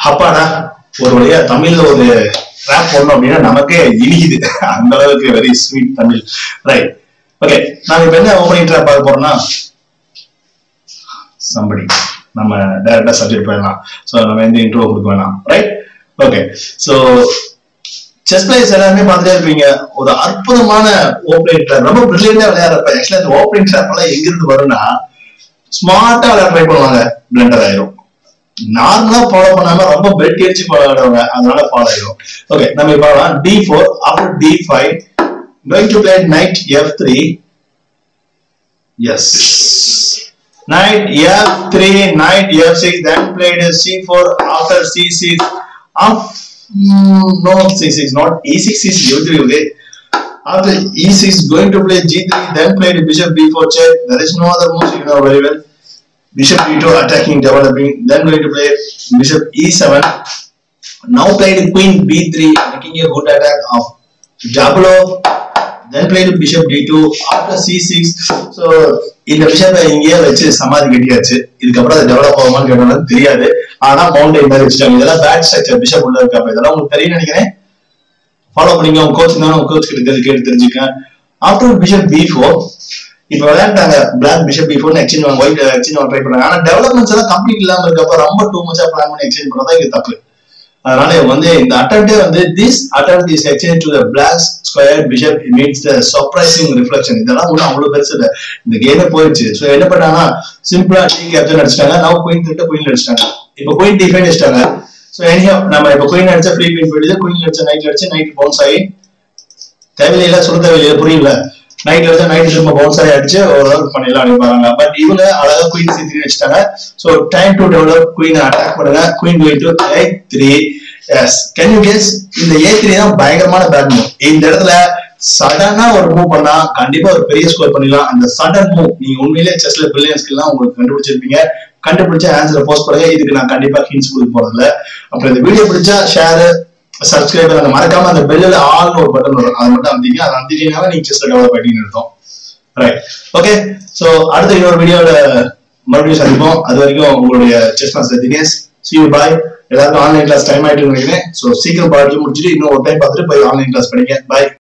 அப்பாடா ஒரு வழியா தமிழ்ல ஒரு ரேப் போடணும் அப்படின்னா நமக்கே இனிக்குது அந்த அளவுக்கு very sweet Tamil right okay நாம இப்ப என்ன ஓப்பனிங் ட்ராப் பார்க்க போறோம்னா சம்படி நம்ம டைரக்டா சப்ஜெக்ட் போயிடலாம் ஸோ நம்ம எந்த இன்ட்ரோ கொடுக்க வேணாம் right okay so chess players எல்லாருமே பார்த்துட்டே இருப்பீங்க ஒரு அற்புதமான ஓப்பனிங் ட்ராப் ரொம்ப பிரில்லியண்டா விளையாடுறப்ப ஆக்சுவலா இந்த ஓப்பனிங் ட்ராப் எல்லாம் எங்கிருந்து வரும்னா ஸ்மார்ட்டா விளையாட ட்ரை பண்ணுவாங்க பிளண்டர் ஆயிரும் நார்மலா ஃபாலோ பண்ணாம ரொம்ப பெல்ட் அடிச்சு விளையாடுவாங்க அதனால ஃபாலோ ஆயிரும் ஓகே நம்ம இப்ப பார்க்கலாம் D four after D five going to play knight F three yes knight f3 knight f6 then played c4 after c6 off mm, no c6 not e6 is u3 okay after e6 going to play g3 then played bishop b4 check there is no other moves you know very well bishop b2 attacking developing then going to play bishop e7 now played queen b3 making a good attack of Jabulov then played bishop d2 after c6 so இந்த பிஷப்பை இங்கேயே வச்சு சமாதி கட்டியாச்சு இதுக்கப்புறம் அது develop ஆகுமான்னு கேட்டாலும் தெரியாது ஆனா பவுண்டரி மாதிரி வச்சுட்டாங்க இதெல்லாம் பேட் ஸ்ட்ரக்சர் பிஷப் உள்ள இருக்கு அப்ப இதெல்லாம் உங்களுக்கு தெரியும் நினைக்கிறேன் ஃபாலோ பண்ணிங்க உங்க கோச் இருந்தாலும் உங்க கோச் கிட்ட கேட்டு தெரிஞ்சுக்கேன் ஆஃப்டர் பிஷப் பி ஃபோர் இப்ப விளையாண்டாங்க black bishop B four exchange white exchange try பண்ணாங்க ஆனா டெவலப்மெண்ட்ஸ் எல்லாம் கம்ப்ளீட் இல்லாம இருக்கப்ப ரொம்ப டூ மச்சா பிளான் பண்ணி எக்ஸ்சேஞ்ச் பண்ணதா இது தப்பு அதனால இவங்க வந்து இந்த அட்டம்ப்டே வந்து this attempt is exchange to the black square bishop means the surprising reflection இதெல்லாம் ஒன்றும் அவ்வளவு பெருசு இல்லை இந்த கேமே போயிடுச்சு ஸோ என்ன பண்ணாங்கன்னா சிம்பிளா டி கேப்டன் அடிச்சிட்டாங்க நான் குயின் திட்டு குயின் அடிச்சிட்டாங்க இப்போ குயின் டிஃபைன் அடிச்சிட்டாங்க ஸோ எனிஹோ நம்ம இப்போ குயின் அடிச்சா ஃப்ரீ குயின் போயிடுது குயின் அடிச்சா நைட்ல அடிச்சு நைட் பவுன்ஸ் ஆகி தேவையில்லை சொல்ல தேவையில்லை புரியல நைட்ல வச்சா நைட் திரும்ப பவுன்ஸ் ஆகி அடிச்சு ஓரளவுக்கு பண்ணிடலாம் அப்படின்னு பட் இவங்க அழகா குயின் சி த்ரீ வச்சுட்டாங்க so time to develop queen attack பண்ணுங்க queen going to A three yes can you guess இந்த ஏ த்ரீ தான் பயங்கரமான பேட் மூவ் இந்த இடத்துல சடனா ஒரு மூவ் பண்ணா கண்டிப்பா ஒரு பெரிய ஸ்கோர் பண்ணிடலாம் அந்த சடன் மூவ் நீங்க உண்மையிலே செஸ்ல பில்லியன் ஸ்கில்லாம் உங்களுக்கு கண்டுபிடிச்சிருப்பீங்க கண்டுபிடிச்ச ஆன்சரை போஸ்ட் பண்ணுங்க இதுக்கு நான் கண்டிப்பா ஹிண்ட்ஸ் கொடுக்க போறதில்ல அப்புறம் இந்த வீடியோ பிடிச்சா ஷேர் சப்ஸ்கிரைப் அந்த மறக்காம அந்த பெல்லில் ஆல்னு ஒரு பட்டன் வரும் அதை மட்டும் அமைத்தீங்க அதை அமைத்தீங்கன்னா நீங்க செஸ்ல டெவலப் ஆகிட்டீங்கன்னு அர்த்தம் ரைட் ஓகே சோ அடுத்த இன்னொரு வீடியோல மறுபடியும் சந்திப்போம் அது வரைக்கும் உங்களுடைய chess master Dinesh see you bye எல்லாருக்கும் ஆன்லைன் கிளாஸ் டைம் ஆயிட்டு நினைக்கிறேன் சோ சீக்கிரம் படிச்சு முடிச்சுட்டு இன்னும் ஒரு டைம் பார்த்துட்டு போய் ஆன்லைன் கிளாஸ் படிங்க பாய்